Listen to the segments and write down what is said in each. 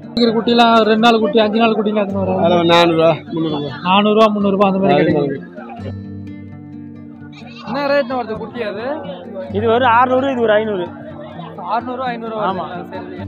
இருக்கிற குட்டிலாம் ரெண்டு நாள் குட்டி அஞ்சு நாள் குட்டிலாம் எத்தனை வரும் அதில் நானூறுரூவா முந்நூறுரூவா நானூறுரூவா முந்நூறுபா அந்த மாதிரி கிடைக்கும் என்ன ரேட்னு வருது குட்டி அது இது ஒரு அறுநூறு இது ஒரு ஐநூறு அறுநூறுவா ஐநூறுவா ஆமா. சரி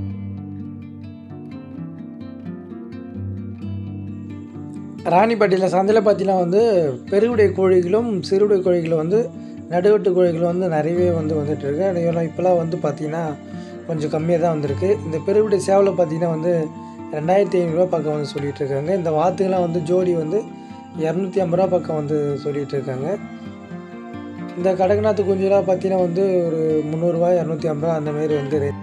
ராணிப்பேட்டையில் சந்தையில் பார்த்தீங்கன்னா வந்து பெருவுடை கோழிகளும் சிறுவிடை கோழிகளும் வந்து நடுவட்டு கோழிகள் வந்து நிறையவே வந்து வந்துட்டு இருக்கு ஆனால் இப்போலாம் வந்து பார்த்திங்கன்னா கொஞ்சம் கம்மியாக தான் வந்திருக்கு இந்த பெருவுடை சேவலை பார்த்தீங்கன்னா வந்து ரெண்டாயிரத்தி ஐநூறுரூவா பக்கம் வந்து சொல்லிட்டு இருக்காங்க இந்த வாத்துக்கெல்லாம் வந்து ஜோடி வந்து இரநூத்தி ஐம்பது ரூபா பக்கம் வந்து சொல்லிட்டு இருக்காங்க இந்த கடகநாத்து குஞ்சுலாம் பார்த்தீங்கன்னா வந்து ஒரு முந்நூறுரூவா இரநூத்தி ஐம்பது ரூபா அந்த மாதிரி வந்து rate.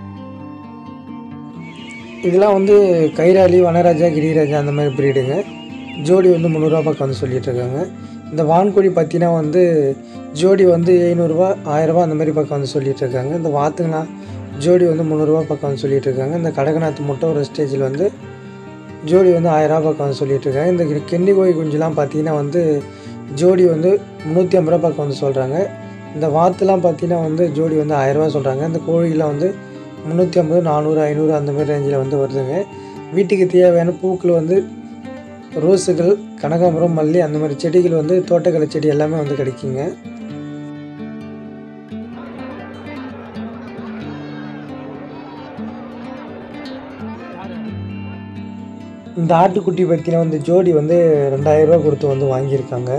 இதெல்லாம் வந்து கைராளி வனராஜா கிரிராஜா அந்த மாதிரி பிரீடுங்க ஜோடி வந்து முந்நூறுரூவா பக்கம் வந்து சொல்லிட்டு இருக்காங்க இந்த வான்கோழி பார்த்தீங்கன்னா வந்து ஜோடி வந்து எழுநூறுபா ஆயிரரூபா அந்த மாதிரி பக்கம் வந்து சொல்லிட்டு இருக்காங்க இந்த வாத்துங்களாம் ஜோடி வந்து முந்நூறுரூவா பக்கம் வந்து சொல்லிட்டு இருக்காங்க இந்த கடகநாத்து மட்டும் ஒரு ஸ்டேஜில் வந்து ஜோடி வந்து ஆயிரரூபா பக்கம் வந்து சொல்லிட்டு இருக்காங்க இந்த கென்னி கோழி குஞ்சுலாம் பார்த்தீங்கன்னா வந்து ஜோடி வந்து முந்நூற்றி ஐம்பது ரூபா பக்கம் வந்து சொல்கிறாங்க இந்த வாத்துலாம் பார்த்தீங்கன்னா வந்து ஜோடி வந்து ஆயிரரூபா சொல்கிறாங்க இந்த கோழிலாம் வந்து முந்நூற்றி ஐம்பது நானூறு ஐநூறு அந்த மாதிரி ரேஞ்சில் வந்து வருதுங்க வீட்டுக்கு தேவையான பூக்கள் வந்து ரோஸுகள் கனகாம்பரம் மல்லி அந்த மாதிரி செடிகள் வந்து தோட்டக்கலை செடி எல்லாமே வந்து கிடைக்குங்க இந்த ஆட்டுக்குட்டி பார்த்தீங்கன்னா வந்து ஜோடி வந்து ரெண்டாயிரம் ரூபாய் கொடுத்து வந்து வாங்கியிருக்காங்க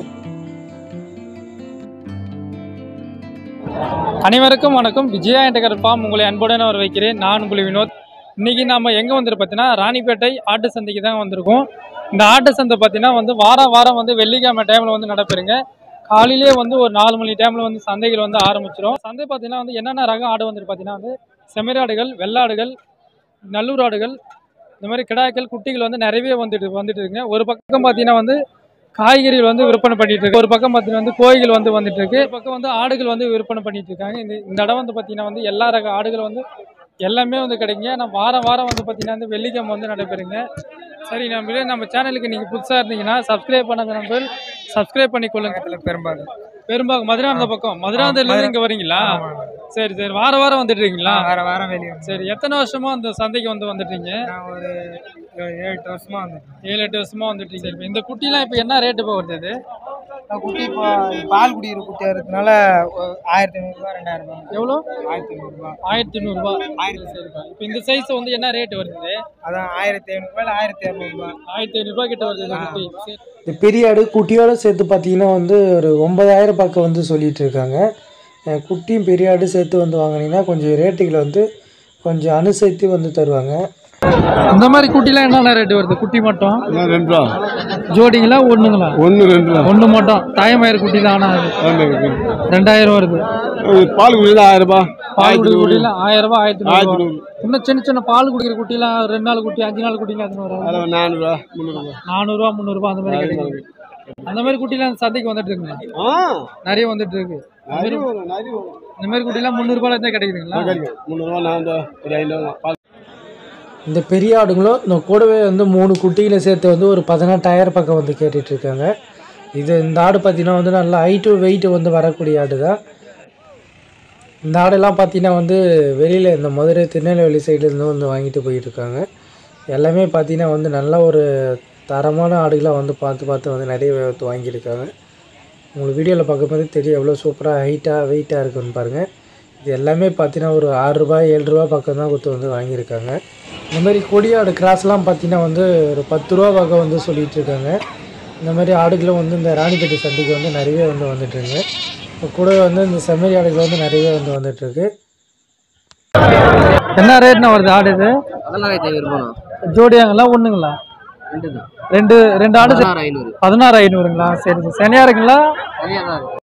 அனைவருக்கும் வணக்கம் விஜயா என்ற ஃபார்ம் உங்களை அன்புடன் வர வைக்கிறேன் நான் உங்களை வினோத் இன்னைக்கு நாம எங்கே வந்துட்டு பார்த்தீங்கன்னா ராணிப்பேட்டை ஆட்டு சந்தைக்கு தான் வந்திருக்கோம் இந்த ஆட்டு சந்தை பார்த்தீங்கன்னா வந்து வாரம் வாரம் வந்து வெள்ளிக்கிழமை டைமில் வந்து நடப்பெறுங்க காலையிலே வந்து ஒரு நாலு மணி டைமில் வந்து சந்தைகள் வந்து ஆரம்பிச்சிடும் சந்தை பார்த்தீங்கன்னா வந்து என்னென்ன ரகம் ஆடு வந்துட்டு பார்த்தீங்கன்னா வந்து செம்மறியாடுகள் வெள்ளாடுகள் நல்லூர் ஆடுகள் இந்த மாதிரி கிடாய்கள் குட்டிகள் வந்து நிறையவே வந்துட்டு வந்துட்டு இருக்குங்க ஒரு பக்கம் பார்த்தீங்கன்னா வந்து காய்கறிகள் வந்து விற்பனை பண்ணிட்டு இருக்கு ஒரு பக்கம் பார்த்தீங்கன்னா வந்து கோழிகள் வந்து வந்துட்டு இருக்கு ஒரு பக்கம் வந்து ஆடுகள் வந்து விற்பனை பண்ணிட்டு இருக்காங்க இந்த இந்த இடம் வந்து பார்த்தீங்கன்னா வந்து எல்லா ரக ஆடுகள் வந்து எல்லாமே வந்து கிடைக்குங்க நான் வாரம் வாரம் வந்து பார்த்தீங்கன்னா வந்து வெள்ளிக்கிழமை வந்து நடைபெறுங்க சரி நம்பளே நம்ம சேனலுக்கு நீங்கள் புதுசாக இருந்தீங்கன்னா சப்ஸ்கிரைப் பண்ணாத நம்பர் சப்ஸ்கிரைப் பண்ணிக்கொள்ளுங்க பெரும்பாலும் பெரும்பாகம் மதுராந்த பக்கம் மதுராந்தலேருந்து இங்கே வரீங்களா சரி சரி வாரம் வாரம் வந்துட்டு இருக்கீங்களா வார வாரம் வெளியே சரி எத்தனை வருஷமா அந்த சந்தைக்கு வந்து வந்துட்டீங்க நான் ஒரு ஏழு ஏழு எட்டு வருஷமா வந்தேன் ஏழு எட்டு வருஷமா வந்துட்டீங்க சரி, இந்த குட்டிலாம் இப்போ என்ன ரேட்டு இப்போ வருது இது? நான் குட்டி இப்போ பால் குடிக்கிற குட்டியாக இருக்கிறதுனால ஒரு ஆயிரத்தி ஐநூறுரூவா ரெண்டாயிரம் ரூபாய் எவ்வளோ ஆயிரத்தி ஐநூறுரூவா ஆயிரத்தி நூறுரூவா ஆயிரத்தி சரிப்பா இப்போ இந்த சைஸ் வந்து என்ன ரேட் வருது அதான் ஆயிரத்தி ஐநூறுரூவா இல்லை ஆயிரத்தி இரநூறுபா ஆயிரத்தி ஐநூறுரூவா கிட்ட வருது இந்த குட்டி சரி. இந்த பெரிய ஆடு குட்டியோட சேர்த்து பார்த்தீங்கன்னா வந்து ஒரு ஒன்பதாயிரம் பக்கம் வந்து சொல்லிட்டு இருக்காங்க அஹ் குட்டியும் பெரிய ஆடு சேர்த்து வந்து வாங்கினீங்கன்னா கொஞ்சம் ரேட்டுகளை வந்து கொஞ்சம் அனுசரித்து வந்து தருவாங்க இந்த மாதிரி குட்டிலாம் என்னென்ன ரேட் வருது குட்டி மட்டும் ரெண்டு ரூபா ஜோடிங்களா ஒண்ணுங்களா ஒன்று ரெண்டு ரூபா ஒன்று மட்டும் தாயமயிறு குட்டி தான் ஆனால் அது ரெண்டாயிரம் வருது பால் குடியில் ஆயிரம் ரூபாய் பால் குடிக்கிற குட்டிலாம் ஆயிரம் ரூபாய் ஆயிரத்தி ஆயிரத்தி நூறு நூறு இன்னும் சின்ன சின்ன பால் குடிக்கிற குட்டிலாம் ரெண்டு நாள் குட்டி அஞ்சு நாள் குட்டிலாம் எத்தனை வரும் அதில் நானூறுரூவா முந்நூறுரூவா நானூறுரூவா முந்நூறுபா அந்த மாதிரி கிடைக்கும் அந்த மாதிரி குட்டிலாம் சந்தைக்கு வந்துட்டு இருக்குங்க ஆ நிறைய வந்துட்டு இருக்கு நிறைய வரும் நிறைய வரும் இந்த மாதிரி குட்டிலாம் முந்நூறுபால இருந்தால் கிடைக்குதுங்களா கிடைக்கும் முந்நூறுரூவா நானூறுவா ஒரு ஐநூறுவா பால் இந்த பெரிய ஆடுங்களும் இந்த கூடவே வந்து மூணு குட்டிகளை சேர்த்து வந்து ஒரு பதினெட்டாயிரம் பக்கம் வந்து கேட்டுட்டு இருக்காங்க இது இந்த ஆடு பார்த்தீங்கன்னா வந்து நல்லா ஹைட்டு வெயிட்டு வந்து வரக்கூடிய ஆடு தான் இந்த ஆடெல்லாம் பார்த்தீங்கன்னா வந்து வெளியில் இந்த மதுரை திருநெல்வேலி சைட்லேருந்து வந்து வாங்கிட்டு போயிட்டு இருக்காங்க எல்லாமே பார்த்தீங்கன்னா வந்து நல்ல ஒரு தரமான ஆடுகளாக வந்து பார்த்து பார்த்து வந்து நிறைய வந்து வாங்கியிருக்காங்க உங்களுக்கு வீடியோவில் பார்க்கும்போது தெரியும் எவ்வளோ சூப்பராக ஹைட்டாக வெயிட்டாக இருக்குன்னு பாருங்கள் இது எல்லாமே பார்த்தீங்கன்னா ஒரு ஆறு ரூபாய் ஏழு ரூபா பக்கம் தான் கொடுத்து வந்து வாங்கியிருக்காங்க இந்த மாதிரி கொடியாடு கிராஸ்லாம் பார்த்தீங்கன்னா வந்து ஒரு பத்து ரூபா பக்கம் வந்து சொல்லிட்டு இருக்காங்க இந்த மாதிரி ஆடுகளும் வந்து இந்த ராணிப்பேட்டை சந்தைக்கு வந்து நிறைய வந்து வந்துட்டுருங்க இப்போ கூடவே வந்து இந்த செம்மறி ஆடுகள் வந்து நிறைய வந்து வந்துட்டுருக்கு என்ன ரேட்னா வருது ஆடு இது பதினாறாயிரத்தி ஐநூறு ரூபாண்ணா ஜோடியாங்களா ஒண்ணுங்களா ரெண்டு தான் ரெண்டு ரெண்டு ஆடு சே- பதினாறு ஐநூறு பதினாறு ஐநூறுங்களா சரி சரி சனியா இருக்குங்களா தனியாக தான் இருக்கு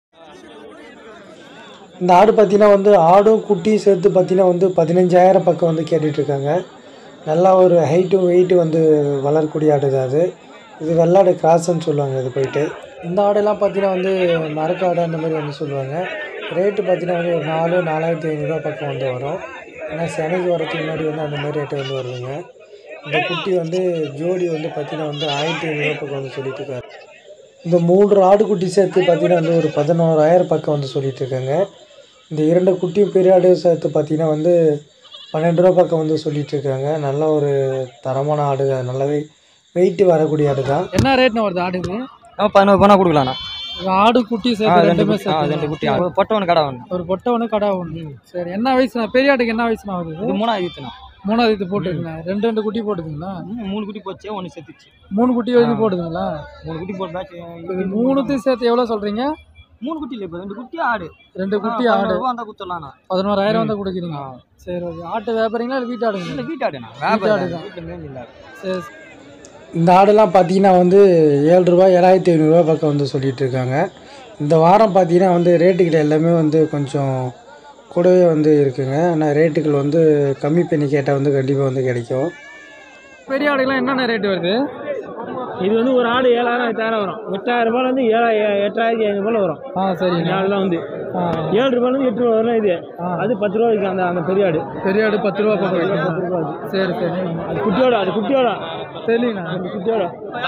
இந்த ஆடு பார்த்தீங்கன்னா வந்து ஆடும் குட்டியும் சேர்த்து பார்த்தீங்கன்னா வந்து பதினஞ்சாயிரம் பக்கம் வந்து கேட்டுட்டு இருக்காங்க நல்லா ஒரு ஹைட்டும் வெயிட்டும் வந்து வளரக்கூடிய ஆடு தான் அது இது வெள்ளாடு கிராஸ்ன்னு சொல்லுவாங்க இது போயிட்டு இந்த ஆடெல்லாம் பார்த்தீங்கன்னா வந்து மரக்காடு அந்த மாதிரி வந்து சொல்லுவாங்க ரேட்டு பார்த்தீங்கன்னா வந்து ஒரு நாலு நாலாயிரத்தி ஐநூறுரூவா பக்கம் வந்து வரும் ஏன்னா செனைக்கு வரதுக்கு முன்னாடி வந்து அந்த மாதிரி ரேட்டு வந்து வருதுங்க இந்த குட்டி வந்து ஜோடி வந்து பார்த்தீங்கன்னா வந்து ஆயிரத்தி ஐநூறுரூவா பக்கம் வந்து சொல்லிட்டு இருக்காரு இந்த மூன்று ஆடு குட்டி சேர்த்து பார்த்தீங்கன்னா வந்து ஒரு பதினோராயிரம் பக்கம் வந்து சொல்லிட்டு இருக்காங்க இந்த இரண்டு குட்டியும் பெரிய ஆடு சேர்த்து பார்த்தீங்கன்னா வந்து பன்னெண்டு ரூபா பக்கம் வந்து சொல்லிட்டு இருக்காங்க நல்ல ஒரு தரமான ஆடு நல்லாவே வெயிட் வரக்கூடிய ஆடு தான் என்ன ரேட்னு வருது ஆடு இது பதினோரு பண்ணா கொடுக்கலாண்ணா இது ஆடு குட்டி சேர்த்து ரெண்டுமே சேர்த்து குட்டி பொட்டை ஒன்று கடை ஒன்று ஒரு பொட்டை ஒன்று கடை ஒன்று சரி என்ன வயசுனா பெரிய ஆட்டுக்கு என்ன வயசுனா ஆகுது இது? இது மூணாவது ஈத்துண்ணா மூணாவது இது போட்டுருங்களா ரெண்டு ரெண்டு குட்டி போட்டுதுங்களா மூணு குட்டி போச்சு ஒன்று செத்துச்சு மூணு குட்டி வரைக்கும் போடுதுங்களா மூணு குட்டி போட்டாச்சு இது மூணுத்தையும் சேர்த்து எவ்வளோ சொல்கிறீங்க மூணு குட்டி இல்லை இப்போ ரெண்டு குட்டி ஆடு ரெண்டு குட்டி ஆடு அந்த குத்தலாம்ண்ணா பதினோராயிரம் வந்து கொடுக்குறீங்க சரி ஓகே ஆட்டு வியாபாரிங்களா இல்லை வீட்டு ஆடுங்களா இல்லை வீட்டு ஆடுண்ணா வீட்டு ஆடு தான். வீட்டில் மேல் இல்லை சரி இந்த ஆடுலாம் பார்த்தீங்கன்னா வந்து ஏழு ரூபா ஏழாயிரத்தி ஐநூறுரூவா பக்கம் வந்து சொல்லிட்டு இருக்காங்க இந்த வாரம் பார்த்தீங்கன்னா வந்து ரேட்டுக்கிட்ட எல்லாமே வந்து கொஞ்சம் கூடவே வந்து இருக்குங்க ஆனால் ரேட்டுகள் வந்து கம்மி பண்ணி கேட்டால் வந்து கண்டிப்பாக வந்து கிடைக்கும் பெரிய ஆடுகள்லாம் என்னென்ன ரேட் வருது இது வந்து ஒரு ஆடு ஏழாயிரம் எட்டாயிரம் வரும் எட்டாயிரம் ரூபாய் வந்து ஏழாயிரம் எட்டாயிரத்தி ஐநூறுபாய் வரும் ஆ சரிங்க ஆடுலாம் வந்து ஆ ஏழு ரூபாயிலேருந்து எட்டு ரூபா வரும் இது அது பத்து ரூபா விற்கும் அந்த அந்த பெரிய ஆடு பெரிய ஆடு பத்து ரூபா பக்கம் வைக்கணும். சரி சரி அது குட்டியோட அது குட்டியோட தெரியலண்ணா அந்த குட்டியோட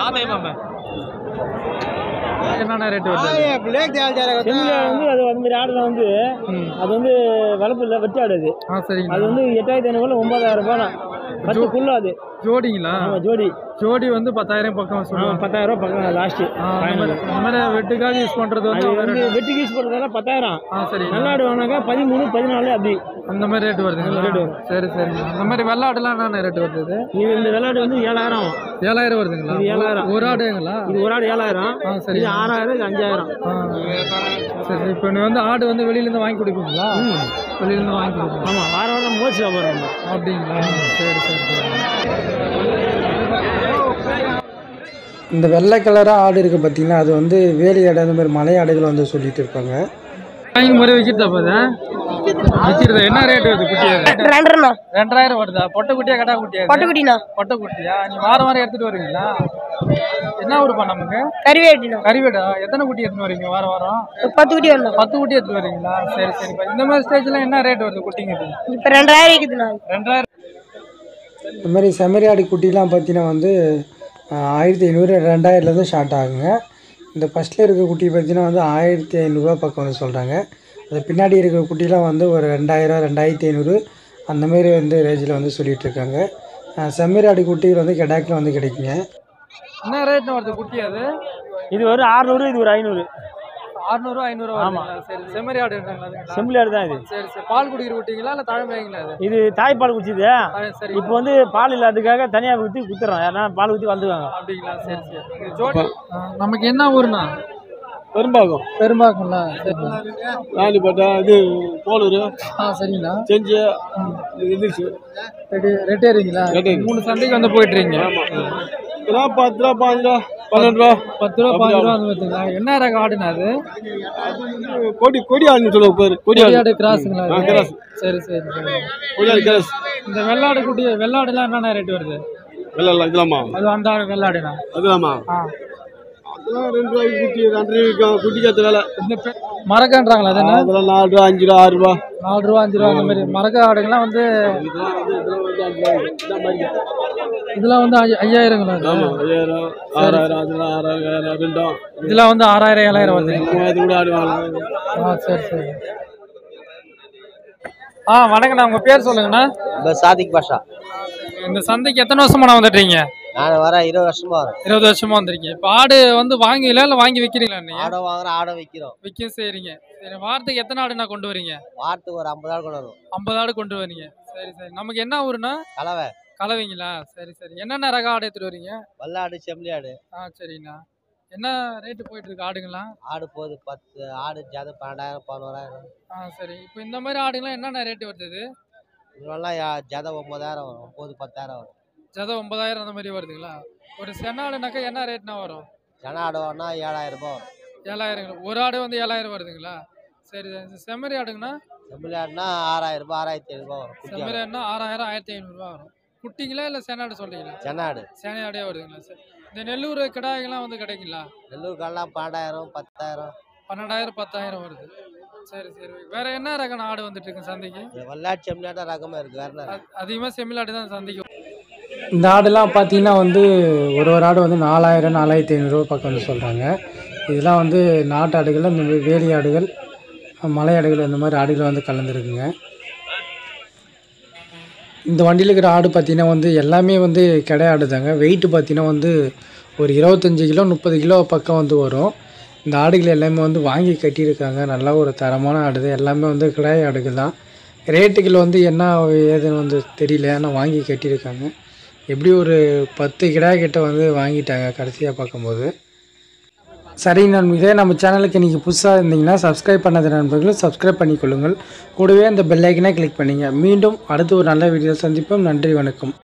என்னென்ன ரேட் வருது செம்மில வந்து அது அந்த மாதிரி ஆடுலாம் வந்து அது வந்து வளர்ப்பு இல்லை வெட்டி ஆடு அது ஆ சரிங்க அது வந்து எட்டாயிரத்தி ஐநூறுபா ஒன்பதாயிரம் ரூபாய் பத்துக்குள்ள அது ஜோடிங்களா ஆமா ஜோடி ஜோடி வந்து பத்தாயிரம் பக்கம் ஆமா சொல்லுவாங்க பத்தாயிரம் ரூபாய் பக்கம் லாஸ்ட் ஆ, அந்த மாதிரி அந்த மாதிரி வெட்டுக்காக யூஸ் பண்ணுறது வந்து அது அவ்வளோ வந்து rate. வெட்டி யூஸ் பண்ணுறதால பத்தாயிரம் ஆ சரி நல்ல ஆடு வாங்கினாக்கா பதிமூணு பதினாலு அப்படி அந்த மாதிரி ரேட் வருதுங்களா rate வரும். சரி சரிங்க அந்த மாதிரி வெள்ளாடுலாம் என்னென்ன ரேட் வருது இது? இது இந்த விளையாடு வந்து ஏழாயிரம் ஆகும் ஏழாயிரம் வருதுங்களா இது ஏழாயிரம். ஒரு ஆடுங்களா இது ஒரு ஆடு ஏழாயிரம் ஆ சரி இது ஆறாயிரம் இது அஞ்சாயிரம் ஆ சரி இப்போ நீ வந்து ஆடு வந்து வெளியிலேருந்து வாங்கி கொடுப்பீங்களா வெளியிலேருந்து வாங்கி கொடுப்பீங்க ஆமா வாரம் வாரம் மோச்சு வியாபாரம் அப்படிங்களா சரி சரி சரி இந்த வெள்ளை கலராக ஆடு இருக்குது பார்த்தீங்கன்னா அது வந்து வேலி ஆடு அந்த மாதிரி மலை ஆடுகள் வந்து சொல்லிட்டு இருப்பாங்க வாங்கி முறை விற்கிறதா போதா விற்கிறதா என்ன ரேட் வருது குட்டி அது ரெண்டரைண்ணா ரெண்டாயிரம் வருதா பொட்டை குட்டியா கடா குட்டியா இது? பொட்டக்குட்டிண்ணா பொட்டை குட்டியா நீ வாரம் வாரம் எடுத்துட்டு வருவீங்களா என்ன ஊருப்பா நமக்கு கறிவேட்டிண்ணா கறிவேடா எத்தனை குட்டி எடுத்துட்டு வரீங்க வாரம் வாரம் பத்து குட்டி வரணும் பத்து குட்டி எடுத்துட்டு வரீங்களா சரி சரிப்பா இந்த மாதிரி ஸ்டேஜ்ல என்ன ரேட் வருது குட்டிங்க இது இப்போ ரெண்டாயிரம் இருக்குதுண்ணா ரெண்டாயிரம் இந்த மாதிரி செம்மறி ஆடு குட்டிலாம் பார்த்தீங்கன்னா வந்து ஆஹ், ஆயிரத்தி ஐநூறு ரெண்டாயிரத்துலேருந்து ஸ்டார்ட் ஆகுங்க இந்த ஃபஸ்ட்டில் இருக்க குட்டி பார்த்தீங்கன்னா வந்து ஆயிரத்தி ஐநூறுரூவா பக்கம் வந்து சொல்கிறாங்க அது பின்னாடி இருக்கிற குட்டிலாம் வந்து ஒரு ரெண்டாயிரம் ரெண்டாயிரத்தி ஐநூறு அந்த மாதிரி வந்து ரேஞ்சில் வந்து சொல்லிட்டு இருக்காங்க ஆஹ், செம்மறி ஆடு குட்டிகள் வந்து கெடாக்கில் வந்து கிடைக்குங்க என்ன ரேட்னு வருது குட்டி அது இது ஒரு ஆறுநூறு இது ஒரு ஐநூறு அறுநூறுவா ஐநூறுவா ஆமா. வருதுங்களா? சரி செம்மறி ஆடு இருக்காங்களா அதுங்களா? செம்பிள் ஆடு தான் இது சரி சரி பால் குடிக்கிற குட்டிங்களா இல்லை தழமைங்களா அது இது தாய்ப்பால் குடிச்சிது ஆ, சரி இப்போ வந்து பால் இல்லாததுக்காக தனியாக ஊற்றி குத்துறோம் ஏன்னா பால் ஊற்றி வந்துக்குவாங்க அப்படிங்களா சரி சரி இது ஜோடி ஆ, நமக்கு என்ன ஊருண்ணா பெரும்பாக்கம் பெரும்பாக்கம்ல சரி ராணிப்பேட்டை இது போலூர் ஆ சரிங்களா செஞ்சு இருந்துச்சு ரெடி ரெட்டேரிங்களா ரெட்டேரி. மூணு சந்தைக்கு வந்து போயிட்டு இருக்கீங்க ரூபா பத்து ரூபா பாஞ்சு ரூபா பன்னெண்டு ரூபா பத்து ரூபா பாஞ்சு ரூபா வந்து பார்த்தீங்களா என்ன ரக ஆடுனா அது கொடி கொடி ஆடுன்னு சொல்லுவோம் பேர் கொடி ஆடு கொடியாடு கிராஸுங்களா ஆ, அது? cross. சரி சரி சரி கொடி ஆடு கேஸ் இந்த வெள்ளாடு குட்டி வெள்ளாடுலாம் என்னென்ன ரேட் வருது இல்லை இல்லை இதெல்லாமா அது அந்த வெள்ளாடுனா அதெல்லாமா ஆ அதெல்லாம் ரெண்டு ரூபாய்க்கு குட்டி ரெண்டு ரூபாய்க்கு குட்டிக்கு ஏற்ற வேலை இந்த பெ- மரக்கன்றாங்களா அது என்ன அதெல்லாம் நாலு ரூபா அஞ்சு ரூபா ஆறு ரூபா நாலு ரூபா அஞ்சு ரூபா அந்த மாதிரி மரக்க ஆடுங்கள்லாம் வந்து இதெல்லாம் வந்து இதெல்லாம் வந்து அஞ்சு ரூபா இதான் மாதிரி இதெல்லாம் வந்து ஐ- ஐயாயிரங்களா அது? ஆமாம் ஐயாயிரம் ஆறாயிரம் அதெல்லாம் ஆறாயிரம் ஏழாயிரம் ரெண்டும் இதெல்லாம் வந்து ஆறாயிரம் ஏழாயிரம் வருது மூவாயிரத்து கூட ஆடு வாங்கலாம் ஆ சரி சரி ஆ வணக்கண்ணா உங்கள் பேர் சொல்லுங்கண்ணா இப்போ சாதிக் பாஷா இந்த சந்தைக்கு எத்தனை வருஷமா வந்துட்டீங்க நான் வர இருபது வருஷமா வரேன் இருபது வருஷமா வந்திருக்கீங்க இப்போ ஆடு வந்து வாங்குவீங்களா இல்லை வாங்கி விற்கிறீங்களா நீங்கள் ஆடை வாங்குறோம் ஆடை விற்கிறோம் விற்க செய்கிறீங்க சரி வாரத்துக்கு எத்தனை ஆடு நான் கொண்டு வரீங்க வாரத்துக்கு ஒரு ஐம்பது ஆடு கொண்டு வரும் ஐம்பது ஆடு கொண்டு வரீங்க சரி சரி நமக்கு என்ன ஊருண்ணா கலவை கலவைங்களா சரி சரி என்னென்ன ரக ஆடு எடுத்துட்டு வரீங்க வெள்ளாடு செம்மறி ஆடு ஆ சரிங்கண்ணா என்ன ரேட்டு போயிட்டு இருக்கு ஆடுங்களாம் ஆடு போகுது பத்து ஆடு ஜாத பன்னெண்டாயிரம் பதினோராயிரம் ஆ சரி இப்போ இந்த மாதிரி ஆடுங்களாம் என்னென்ன ரேட்டு வருது இதெல்லாம் யா- ஜாத ஒம்பதாயிரம் வரும் ஒம்பது பத்தாயிரம் வரும் ஜத ஒன்பதாயிரம் அந்த மாதிரி வருதுங்களா ஒரு சென்னாடுனாக்கா என்ன ரேட்னா வரும் ஜன ஆடு வாங்கினா ஏழாயிரம் ரூபாய் வரும் ஏழாயிரம் ஒரு ஆடு வந்து ஏழாயிரம் வருதுங்களா சரி இந்த செம்மறி ஆடுங்கண்ணா செம்மறி ஆடுனா ஆறாயிரம் ரூபாய் ஆறாயிரத்தி ஐநூறுபா வரும் குட்டி செம்மறி ஆடு. ஆடுனா ஆறாயிரம் ஆயிரத்தி ஐநூறுரூவா வரும் குட்டிங்களா இல்லை சென்னாடு சொல்றீங்களா ஜன ஆடு சேனை ஆடே வருதுங்களா சரி இந்த நெல்லூர் கிடாய்கள்லாம் வந்து கிடைக்குங்களா நெல்லூர் கடலாம் பன்னெண்டாயிரம் பத்தாயிரம் பன்னெண்டாயிரம் பத்தாயிரம் வருது சரி சரி வேற என்ன ரகம் ஆடு வந்துட்டு இருக்கு சந்தைக்கு இந்த வெள்ளாட்டு செம்மறி ஆட்டா ரகமாக இருக்குது வேறு என்ன அ- அதிகமா செம்மிலாடு தான் சந்தைக்கு இந்த ஆடுலாம் பார்த்தீங்கன்னா வந்து ஒரு ஒரு ஆடு வந்து நாலாயிரம் நாலாயிரத்தி ஐநூறுரூவா பக்கம் வந்து சொல்கிறாங்க இதெல்லாம் வந்து நாட்டு ஆடுகள் இந்த மாதிரி வேலி ஆடுகள் மலை ஆடுகள் இந்த மாதிரி ஆடுகள் வந்து கலந்துருக்குங்க இந்த வண்டியில் இருக்கிற ஆடு பார்த்தீங்கன்னா வந்து எல்லாமே வந்து கிடை ஆடு தாங்க வெயிட்டு பார்த்தீங்கன்னா வந்து ஒரு இருபத்தஞ்சி கிலோ முப்பது கிலோ பக்கம் வந்து வரும் இந்த ஆடுகள் எல்லாமே வந்து வாங்கி கட்டியிருக்காங்க நல்லா ஒரு தரமான ஆடு தான் எல்லாமே வந்து கிடாய் ஆடுகள் தான் ரேட்டுகள் வந்து என்ன ஏதுன்னு வந்து தெரியல ஆனால் வாங்கி கட்டியிருக்காங்க எப்படி ஒரு பத்து கிடாய் கிட்ட வந்து வாங்கிட்டாங்க கடைசியாக பார்க்கும்போது சரி நண்பர்களே இதே நம்ம சேனலுக்கு நீங்கள் புதுசாக இருந்தீங்கன்னா சப்ஸ்கிரைப் பண்ணாத நண்பர்களும் சப்ஸ்கிரைப் பண்ணிக்கொள்ளுங்கள் கூடவே அந்த பெல் ஐக்கனை கிளிக் பண்ணிங்க மீண்டும் அடுத்து ஒரு நல்ல வீடியோ சந்திப்போம் நன்றி வணக்கம்